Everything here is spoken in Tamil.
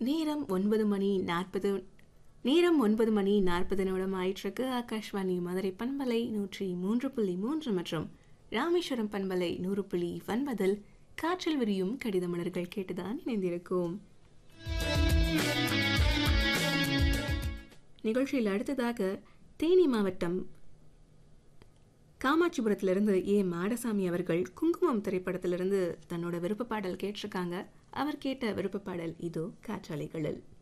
நேரம் ஒன்பது மணி நாற்பது நேரம் ஒன்பது மணி நாற்பது நிமிடம் ஆயிற்றுக்கு ஆகாஷ்வாணி மதுரை பண்பலை நூற்றி மூன்று புள்ளி மூன்று மற்றும் ராமேஸ்வரம் பண்பலை நூறு புள்ளி ஒன்பதில் காற்றில் விரியும் கடித மலர்கள் கேட்டுதான் இணைந்திருக்கும் நிகழ்ச்சியில் அடுத்ததாக தேனி மாவட்டம் காமாட்சிபுரத்திலிருந்து ஏ மாடசாமி அவர்கள் குங்குமம் திரைப்படத்திலிருந்து தன்னோட விருப்ப பாடல் கேட்டிருக்காங்க அவர் கேட்ட விருப்ப பாடல் இதோ காற்றாலைகளில்